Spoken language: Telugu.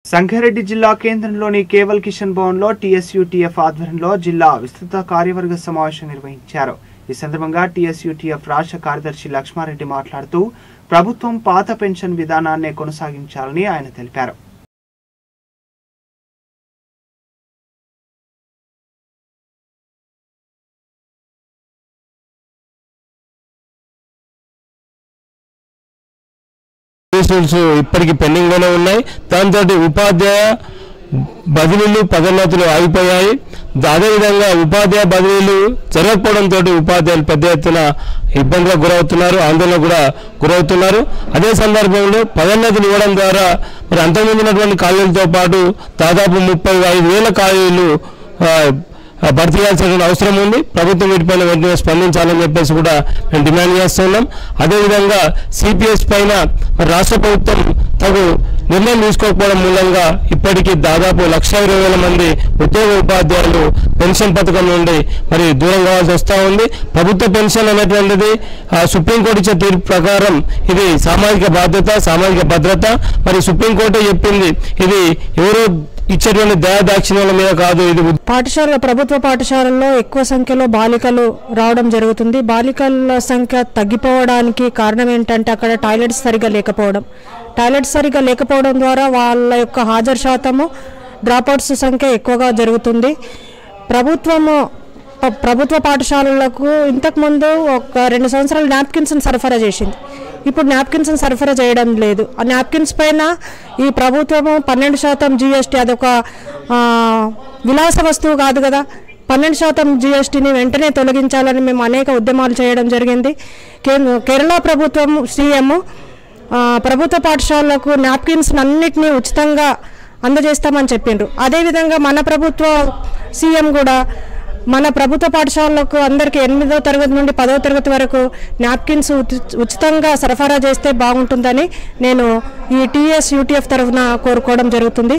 సంగారెడ్డి జిల్లా కేంద్రంలోని కేవల్ కిషన్ భవన్ లో టీఎస్యూటీఎఫ్ ఆధ్వర్యంలో జిల్లా విస్తృత కార్యవర్గ సమావేశం నిర్వహించారు ఈ సందర్భంగా టీఎస్యూటీఎఫ్ రాష్ట్ర కార్యదర్శి లక్ష్మారెడ్డి మాట్లాడుతూ ప్రభుత్వం పాత పెన్షన్ విధానాన్నే కొనసాగించాలని ఆయన తెలిపారు రిజిస్ట్రేషన్స్ ఇప్పటికి పెండింగ్ లోనే ఉన్నాయి దాంతో ఉపాధ్యాయ బదిలీలు పదోన్నతులు ఆగిపోయాయి అదేవిధంగా ఉపాధ్యాయ బదిలీలు జరగకపోవడంతో ఉపాధ్యాయులు పెద్ద ఎత్తున ఇబ్బందులకు గురవుతున్నారు ఆందోళన కూడా గురవుతున్నారు అదే సందర్భంలో పదోన్నతులు ఇవ్వడం ద్వారా మరి అంతకుముందు ఉన్నటువంటి ఖాళీలతో పాటు దాదాపు ముప్పై ఐదు వేల ఖాళీలు ఆ, ఆ, భర్తీ చేయాల్సిన అవసరం ఉంది ప్రభుత్వం వీటిపైన వెంటనే స్పందించాలని చెప్పేసి కూడా మేము డిమాండ్ చేస్తున్నాం అదేవిధంగా సిపిఎస్ పైన మరి రాష్ట్ర ప్రభుత్వం తగు నిర్ణయం తీసుకోకపోవడం మూలంగా ఇప్పటికీ దాదాపు లక్ష ఇరవై వేల మంది ఉద్యోగ ఉపాధ్యాయులు పెన్షన్ పథకం నుండి మరి దూరం కావాల్సి వస్తూ ఉంది ప్రభుత్వ పెన్షన్ అనేటువంటిది ఆ, సుప్రీంకోర్టు ఇచ్చే తీర్పు ప్రకారం ఇది సామాజిక బాధ్యత సామాజిక భద్రత మరి సుప్రీంకోర్టే చెప్పింది ఇది ఎవరో ఇచ్చేటువంటి దయాదాక్షిణ్యాల మీద కాదు ఇది పాఠశాల ప్రభుత్వ పాఠశాలల్లో ఎక్కువ సంఖ్యలో బాలికలు రావడం జరుగుతుంది బాలికల సంఖ్య తగ్గిపోవడానికి కారణం ఏంటంటే అక్కడ టాయిలెట్స్ సరిగా లేకపోవడం టాయిలెట్స్ సరిగా లేకపోవడం ద్వారా వాళ్ళ యొక్క హాజరు శాతము డ్రాప్అవుట్స్ సంఖ్య ఎక్కువగా జరుగుతుంది ప్రభుత్వము ప- ప్రభుత్వ పాఠశాలలకు ఇంతకుముందు ఒక రెండు సంవత్సరాలు నాప్కిన్స్ని సరఫరా చేసింది ఇప్పుడు నాప్కిన్స్ సరఫరా చేయడం లేదు ఆ నాప్కిన్స్ పైన ఈ ప్రభుత్వము పన్నెండు శాతం జిఎస్టీ అదొక ఆ, విలాస వస్తువు కాదు కదా పన్నెండు శాతం జిఎస్టీని వెంటనే తొలగించాలని మేము అనేక ఉద్యమాలు చేయడం జరిగింది కే- కేరళ ప్రభుత్వం సీఎం ప్రభుత్వ పాఠశాలలకు నాప్కిన్స్ అన్నిటినీ ఉచితంగా అందజేస్తామని చెప్పిండ్రు అదేవిధంగా మన ప్రభుత్వ సీఎం కూడా మన ప్రభుత్వ పాఠశాలలకు అందరికీ ఎనిమిదో తరగతి నుండి పదవ తరగతి వరకు నాప్కిన్స్ ఉచితంగా సరఫరా చేస్తే బాగుంటుందని నేను ఈ టీఎస్ యూటీఎఫ్ తరఫున కోరుకోవడం జరుగుతుంది